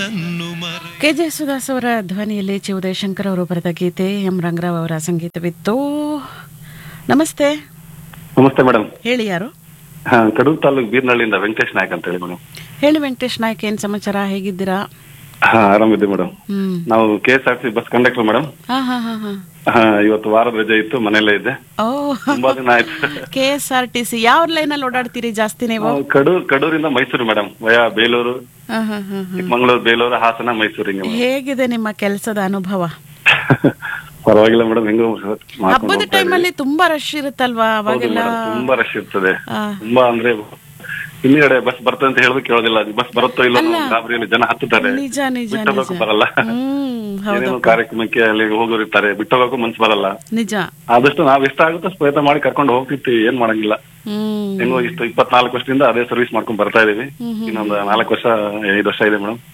ನನ್ನನ್ನು ಮರ K J ಸುದಾಸ್ ಅವರ ಧ್ವನಿಯಲ್ಲಿ ಚಿ ಉದಯಶಂಕರ್ ಅವರು ಬರೆದ ಗೀತೆ ಎಂ ರಂಗರಾವ್ ಅವರ ಸಂಗೀತವಿತ್ತು ನಮಸ್ತೆ ನಮಸ್ತೆ ಮೇಡಮ್ ಹೇಳಿ ಯಾರು ಹಾ ಕಡೂರು ತಾಲೂಕು ಬೀರ್ನಳ್ಳಿಯಿಂದ ವೆಂಕಟೇಶ್ ನಾಯಕ್ ಅಂತ ಹೇಳಿ ಮೇಡಮ್ ಹೇಳಿ ವೆಂಕಟೇಶ್ ನಾಯ್ಕ ಏನ್ ಸಮಾಚಾರ ಹೇಗಿದ್ದೀರಾ ಹಾ ಆರಾಮಿದ್ದೆ ಮೇಡಮ್ ಹ್ಮ್ ನಾವು K S R C bus conductor madam ಹಾ ಹಾ ಹಾ ಹಾ ಹಾ ಇವತ್ತು ವಾರದ ರಜೆ ಇತ್ತು ಮನೆಯಲ್ಲೇ ಇದ್ದೆ ಓ ತುಂಬಾ ದಿನ ಆಯ್ತು K S R T C ಯಾವ ಲೈನಲ್ಲಿ ಓಡಾಡ್ತೀರಿ ಜಾಸ್ತಿ ನೀವು ನಾವು ಕಡೂರ್ ಕಡೂರಿಂದ ಮೈಸೂರು ಮೇಡಮ್ ವಯಾ ಬೇಲೂರು ಹಾ ಹಾ ಹಾ ಹಾ ಚಿಕ್ಕಮಂಗ್ಳೂರು ಬೇಲೂರು ಹಾಸನ ಮೈಸೂರು ಹಿಂಗೆ madam. ಹೇಗಿದೆ ನಿಮ್ಮ ಕೆಲಸದ ಅನುಭವ ಪರವಾಗಿಲ್ಲ ಮೇಡಮ್ ಹೆಂಗೋ ಮಾಡ್ಕೊಂಡು ಹಬ್ಬದ ಹೋಗ್ತಾ ಟೈಮಲ್ಲಿ ತುಂಬಾ ರಶ್ ಇರುತ್ತಲ್ವಾ ಹೌದು ಅವಾಗೆಲ್ಲ madam, ತುಂಬಾ ರಶ್ ಇರ್ತದೆ ಆ, ತುಂಬಾ ಅಂದ್ರೆ ಹಿಂದ್ಗಡೆ ಬಸ್ ಬರ್ತದೆ ಅಂತ ಹೇಳೋದು ಕೇಳೋದಿಲ್ಲ ಬಸ್ ಬರುತ್ತೋ ಇಲ್ಲ ಅನ್ನೋ ಗಾಬರಿಯಲ್ಲಿ ಜನ ಹತ್ತುತ್ತಾರೆ ನಿಜ ನಿಜ ಬಿಟ್ಟು ನಿಜ ಹೋಗಕ್ಕೂ ಬರಲ್ಲ ಹ್ಮ್ ಹೌದು ಏನೇನೋ ಕಾರ್ಯಕ್ರಮಕ್ಕೆ ಅಲ್ಲಿ ಹೋಗೋರು ಇರ್ತಾರೆ ಬಿಟ್ಟು ಹೋಗಕ್ಕೂ ಮನ್ಸು ಬರಲ್ಲ ನಿಜ ಆದಷ್ಟು ನಾವ್ ಎಷ್ಟ ಆಗುತ್ತೋ ಅಷ್ಟು ಪ್ರಯತ್ನ ಮಾಡಿ ಕರ್ಕೊಂಡು ಹೋಗ್ತಿರ್ತೀವಿ ಏನ್ ಮಾಡಂಗಿಲ್ಲ ಹ್ಮ್ ಹೆಂಗೋ ಇಷ್ಟು ಇಪ್ಪತ್ನಾಲ್ಕು ವರ್ಷದಿಂದ ಅದೇ ಸರ್ವಿಸ್ ಮಾಡ್ಕೊಂಡ್ ಬರ್ತಾ ಇದೀವಿ ಇನ್ನೊಂದು ನಾಲ್ಕು ವರ್ಷ ಐದು ವರ್ಷ ಇದೆ ಮೇಡಮ್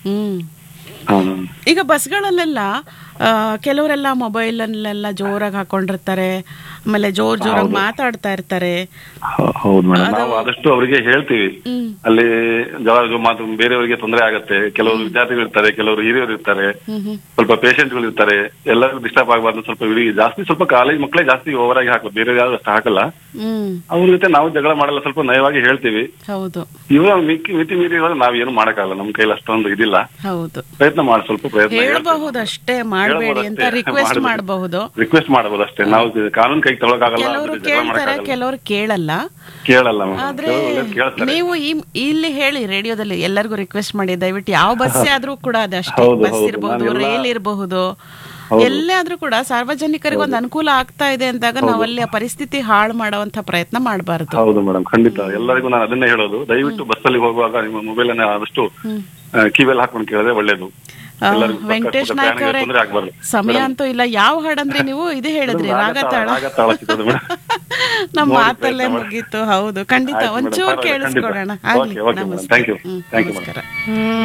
ಹ್ಮ್ ಈಗ ಬಸ್ಗಳಲ್ಲೆಲ್ಲ ಆ, ಕೆಲವರೆಲ್ಲ ಮೊಬೈಲ್ ಅಲ್ಲೆಲ್ಲ ಜೋರಾಗಿ ಹಾಕೊಂಡಿರ್ತಾರೆ ಆಮೇಲೆ ಜೋರ್ ಜೋರಾಗಿ ಮಾತಾಡ್ತಾ ಇರ್ತಾರೆ ಹೌದು ಮೇಡಮ್ ನಾವು ಆದಷ್ಟು ಅವರಿಗೆ ಹೇಳ್ತೀವಿ ಹ್ಮ್ ಅಲ್ಲಿ ಜವಾಬ್ದಾರಿ ಮಾತು ಬೇರೆಯವರಿಗೆ ತೊಂದರೆ ಆಗತ್ತೆ ಕೆಲವರು ವಿದ್ಯಾರ್ಥಿಗಳು ಇರ್ತಾರೆ ಕೆಲವರು ಹಿರಿಯರು ಇರ್ತಾರೆ ಹ್ಮ್ ಹ್ಮ್ ಸ್ವಲ್ಪ ಪೇಷಂಟ್ಗಳು ಇರ್ತಾರೆ ಎಲ್ಲರಿಗೂ ಡಿಸ್ಟರ್ಬ್ ಆಗಬಾರ್ದು ಸ್ವಲ್ಪ ಇಡೀ ಜಾಸ್ತಿ ಸ್ವಲ್ಪ ಕಾಲೇಜ್ ಮಕ್ಕಳೇ ಜಾಸ್ತಿ ಓವರ್ ಆಗಿ ಹಾಕಲ್ಲ ಬೇರೆ ಯಾರು ಅಷ್ಟು ಹಾಕಲ್ಲ ಹ್ಮ್ ಅವ್ರ ಜೊತೆ ನಾವು ಜಗಳ ಮಾಡಲ್ಲ ಸ್ವಲ್ಪ ನಯವಾಗಿ ಹೇಳ್ತೀವಿ ಹೌದು ಇವಾಗ ಮಿಕ್ಕಿ ಮಿತಿ ಮೀರಿ ಇವಾಗ ನಾವ್ ಏನು ಮಾಡಕ್ಕಾಗಲ್ಲ ನಮ್ ಕೈಲಿ ಅಷ್ಟೊಂದು ಇದಿಲ್ಲ ಹೌದು ಪ್ರಯತ್ನ ಮಾಡಿ ಸ್ವಲ್ಪ ಪ್ರಯತ್ನ ಹೇಳ್ಬಹುದು ಅಷ್ಟೇ ಮಾಡಬೇಡಿ ಅಂತ ರಿಕ್ವೆಸ್ಟ್ ಮಾಡಬಹುದು ರಿಕ್ವೆಸ್ಟ್ ಮಾಡಬಹುದು ಅಷ್ಟೇ ನಾವು ಕಾನೂನು ಕೈಗೆ ತಗೊಳಕಾಗಲ್ಲ ಕೆಲವರು ಕೇಳ್ತಾರೆ ಕೆಲವರು ಕೇಳಲ್ಲ ಕೇಳಲ್ಲ madam. ಆದ್ರೆ ಕೆಲವ್ರು ಒಳ್ಳೇದ್ ಕೇಳ್ತಾರೆ ನೀವು ಈ- ಇಲ್ಲಿ ಹೇಳಿ ರೇಡಿಯೋದಲ್ಲಿ ಎಲ್ಲರಿಗೂ ರಿಕ್ವೆಸ್ಟ್ ಮಾಡಿ ದಯವಿಟ್ಟು ಯಾವ ಬಸ್ಸೇ ಆದ್ರೂ ಕೂಡ ಅದಷ್ಟೇ ಹೌದು, ಬಸ್ ಹೌದು. ಇರಬಹುದು ನಾನೆಲ್ಲ- ರೈಲ್ ಇರಬಹುದು ಎಲ್ಲೇ ಆದ್ರೂ ಕೂಡ ಸಾರ್ವಜನಿಕರಿಗೆ ಒಂದು ಅನುಕೂಲ ಆಗ್ತಾ ಇದೆ ಅಂದಾಗ ನಾವು ಅಲ್ಲಿ ಆ ಪರಿಸ್ಥಿತಿ ಹಾಳು ಮಾಡುವಂತ ಪ್ರಯತ್ನ ಮಾಡಬಾರದು ಹೌದು ಮೇಡಮ್ ಖಂಡಿತ ಎಲ್ಲರಿಗೂ ನಾನು ಅದನ್ನೇ ಹೇಳೋದು ದಯವಿಟ್ಟು ಬಸ್ಸಲ್ಲಿ ಹೋಗುವಾಗ ನಿಮ್ಮ ಮೊಬೈಲ್ ಅನ್ನ ಆದಷ್ಟು ಕಿವಿಯಲ್ಲಿ ಹಾಕೊಂಡು ಕೇಳಿದ್ರೆ ಒಳ್ಳೇದು ಎಲ್ಲರಿಗೂ ಪಕ್ಕ ವೆಂಕಟೇಶ್ ಪಕ್ಕ ನಾಯ್ಕ ಪ್ರಯಾಣಿಕರಿಗೆ ಅವರೇ ತೊಂದ್ರೆ ಆಗ್ಬಾರ್ದು ಸಮಯ ಅಂತೂ ಇಲ್ಲ ಯಾವ ಹಾಡಂದ್ರೆ ನೀವು ಇದು ಹೇಳಿದ್ರಿ ರಾಗತಾಳ ರಾಗತಾಳ ಸಿಗೋದು ಮೇಡಮ್ ನಮ್ಮ ನೋಡಿ ಮಾತಲ್ಲೇ ಪ್ರಯತ್ನ ಮಾಡಿ. ಮುಗೀತು ಹೌದು ಖಂಡಿತ ಆಯ್ತು madam, ಒಂಚೂರು ಪರವಾಗಿಲ್ಲ, ಖಂಡಿತ. ಕೇಳಿಸ್ಕೊಡೋಣ Okay, ಆಗ್ಲಿ okay madam. ನಮಸ್ಕಾರ Thank you. Hmm, Thank you madam. ನಮಸ್ಕಾರ